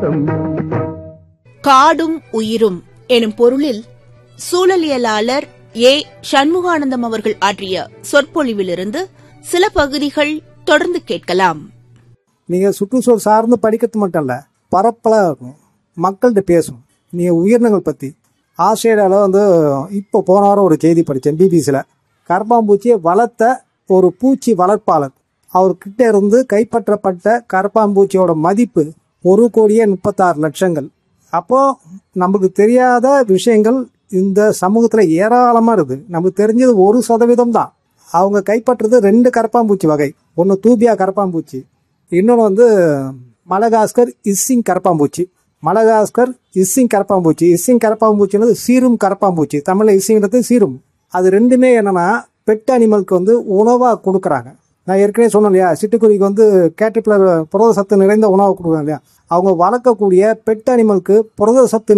காடும் உயிரும் எனும் பொருளில் சூழலியலாளர் ஏ சண்முகானந்தம் அவர்கள் ஆற்றிய சொற்பொழிவிலிருந்து சில பகுதிகள் தொடர்ந்து கேட்கலாம் நீங்கள் சுற்றுச்சூழல் சார்ந்து படிக்கிறது மட்டும் இல்லை பரப்பலாக இருக்கும் மக்கள்கிட்ட பேசணும் நீங்கள் உயிரினங்கள் பற்றி ஆஸ்திரேலியாவில் வந்து இப்போ போன வாரம் ஒரு செய்தி படித்தேன் பிபிசியில் கரப்பாம்பூச்சியை வளர்த்த ஒரு பூச்சி வளர்ப்பாளர் அவர்கிட்ட இருந்து கைப்பற்றப்பட்ட கரப்பாம்பூச்சியோட மதிப்பு ஒரு கோடியே முப்பத்தாறு லட்சங்கள் அப்போது நமக்கு தெரியாத விஷயங்கள் இந்த சமூகத்தில் ஏராளமாக இருக்குது நமக்கு தெரிஞ்சது ஒரு சதவீதம் தான் அவங்க கைப்பற்றுறது ரெண்டு கரப்பாம்பூச்சி வகை ஒன்று தூபியா கரப்பாம்பூச்சி இன்னொன்று வந்து மலகாஸ்கர் இஸ்ஸிங் கரப்பாம்பூச்சி மலகாஸ்கர் இஸ்ஸிங் கரப்பாம்பூச்சி இஸ்ஸிங் கரப்பாம்பூச்சின்றது சீரும் கரப்பாம்பூச்சி தமிழில் இஸ்ஸிங்கிறது சீரும் அது ரெண்டுமே என்னன்னா பெட் அனிமலுக்கு வந்து உணவாக கொடுக்குறாங்க நான் ஏற்கனவே சொன்னேன் இல்லையா சிட்டுக்குருவிக்கு வந்து கேட்டர்பில்லர் புரத சத்து நிறைந்த உணவு கொடுக்குறாங்க இல்லையா அவங்க வளர்க்கக்கூடிய பெட் அனிமலுக்கு புரத சத்து